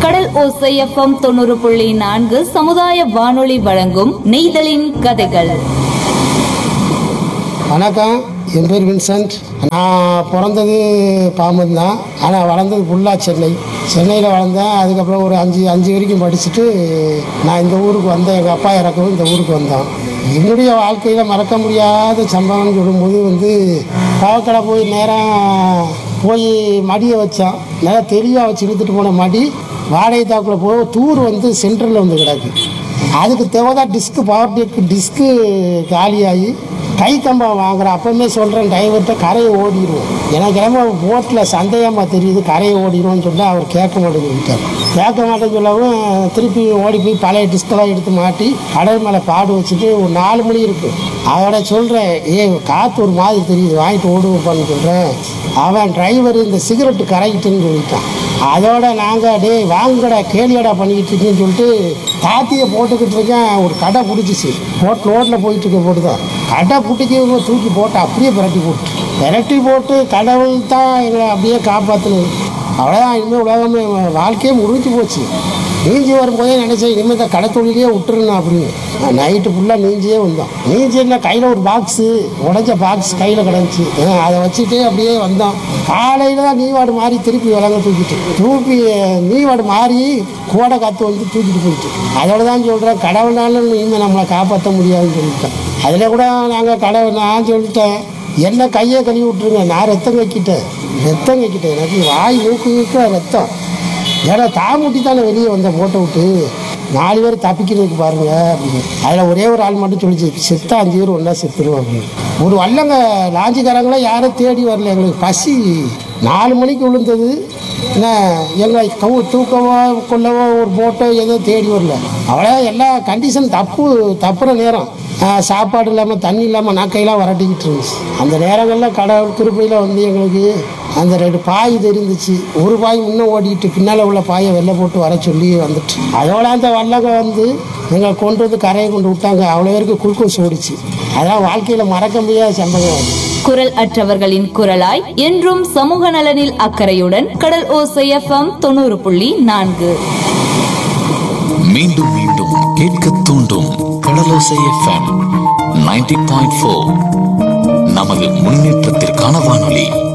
கடல் ஓசை எஃப்எம் தொண்ணூறு புள்ளி நான்கு சமுதாய வானொலி வழங்கும் நெய்தலின் கதைகள் வணக்கம் என் பேர் வின்சென்ட் நான் பிறந்தது பாம்பன் தான் ஆனால் வளர்ந்தது ஃபுல்லாக சென்னை சென்னையில் வளர்ந்தேன் அதுக்கப்புறம் ஒரு அஞ்சு அஞ்சு வரைக்கும் படிச்சுட்டு நான் இந்த ஊருக்கு வந்தேன் எங்கள் அப்பா இறக்கவும் இந்த ஊருக்கு வந்தோம் என்னுடைய வாழ்க்கையில் மறக்க முடியாத சம்பவம்னு சொல்லும்போது வந்து பாவக்கடை போய் நேராக போய் மடியை வச்சோம் நல்லா தெளிவாக வச்சு இழுத்துட்டு போன மடி வாடகை தாக்குள்ள போய் தூர் வந்து சென்டரில் வந்து கிடக்கு அதுக்கு தேவைதான் டிஸ்க்கு பவர் டேக்கு டிஸ்க்கு காலியாகி கை கம்பம் வாங்குறேன் அப்பவுமே சொல்கிறேன் டிரைவர்கிட்ட கரையை ஓடிடுவோம் எனக்கு என்னமோ போட்டில் சந்தேகமாக தெரியுது கரையை ஓடிடுவோம்னு சொல்லிட்டு அவர் கேட்க மாட்டேங்கிட்டார் கேட்க மாட்டேன்னு சொல்லவும் திருப்பி ஓடி போய் பழைய டிஸ்கெல்லாம் எடுத்து மாட்டி கடல் மேலே பாடு வச்சுட்டு ஒரு நாலு மணி இருக்கு அவட சொல்கிறேன் ஏ காற்று ஒரு மாதிரி தெரியுது வாங்கிட்டு ஓடுவோப்பான்னு சொல்கிறேன் அவன் டிரைவர் இந்த சிகரெட்டு கரைக்கிட்டுன்னு சொல்லிட்டான் அதோட நாங்கள் டேய் வாங்கடா கேலியடா பண்ணிக்கிட்டு இருக்கேன்னு சொல்லிட்டு தாத்தியை போட்டுக்கிட்டு இருக்கேன் ஒரு கடை பிடிச்சிச்சு போட் ரோட்டில் போயிட்டு இருக்க போட்டு தான் கடை பிடிச்சி தூக்கி போட்டு அப்படியே பிரட்டி போட்டு பிரட்டி போட்டு கடவுள் தான் எங்களை அப்படியே காப்பாற்றணும் அவ்வளோதான் இனிமேல் உலகமே வாழ்க்கையே முடிஞ்சு போச்சு நீஞ்சி வரும்போதே நினச்சேன் இனிமேல் இந்த கடை தொழிலே விட்டுருணும் அப்படின்னு நைட்டு ஃபுல்லாக நீஞ்சியே வந்தோம் நீஞ்சி இல்லை கையில் ஒரு பாக்ஸு உடஞ்ச பாக்ஸ் கையில் கிடந்துச்சு அஹ் அதை வச்சுட்டு அப்படியே வந்தோம் காலையில் தான் நீவாடு மாறி திருப்பி விலங்க தூக்கிட்டு தூக்கி நீவாடு மாறி கோடை காற்று வந்து தூக்கிட்டு போயிட்டு அதோட தான் சொல்கிறேன் கடவுளாலும் இனிமேல் நம்மளை காப்பாற்ற முடியாதுன்னு சொல்லிட்டேன் அதில் கூட நாங்கள் கடவுள் நான் சொல்லிட்டேன் என்ன கையை கழுவி விட்ருங்க நான் ரத்தம் கக்கிட்டேன் ரத்தம் கக்கிட்டேன் எனக்கு வாய் மூக்கு இருக்கிற ரத்தம் ஏன்னா தாமுட்டி தானே வெளியே வந்த போட்டோ விட்டு நாலு பேர் தப்பிக்கிறதுக்கு பாருங்க அப்படின்னு அதில் ஒரே ஒரு ஆள் மட்டும் சொல்லிச்சு செத்தா அஞ்சு பேர் ஒன்றா செத்துருவோம் அப்படின்னு ஒரு வல்லங்க லாஞ்சிக்காரங்களே யாரும் தேடி வரல எங்களுக்கு பசி நாலு மணிக்கு விழுந்தது என்ன எங்களை கவு தூக்கவோ கொள்ளவோ ஒரு போட்டோ ஏதோ தேடி வரல அவ்வளோ எல்லா கண்டிஷன் தப்பு தப்புற நேரம் ஆஹ் சாப்பாடு இல்லாமல் தண்ணி இல்லாமல் நாக்கையெல்லாம் வரட்டிக்கிட்டு இருந்துச்சு அந்த நேரங்களில் கடவுள் கிருப்பையில் வந்து எங்களுக்கு அந்த ரெண்டு பாய் தெரிந்துச்சு ஒரு பாய் முன்ன ஓடிட்டு பின்னால் உள்ள பாயை வெளில போட்டு வர சொல்லி வந்துட்டு அதோட அந்த வல்லங்க வந்து எங்களை கொண்டு வந்து கரையை கொண்டு விட்டாங்க அவ்வளோ பேருக்கு குளுக்கோஸ் ஓடிச்சு அதான் வாழ்க்கையில் மறக்க முடியாத சம்பவம் அது. குரல் அற்றவர்களின் குரலாய் என்றும் சமூக நலனில் அக்கறையுடன் கடல் ஓசை எஃப்எம் தொண்ணூறு புள்ளி நான்கு மீண்டும் மீண்டும் கேட்க தூண்டும் கடலோசை எஃப்எம் நைன்டி பாயிண்ட் ஃபோர் நமது முன்னேற்றத்திற்கான வானொலி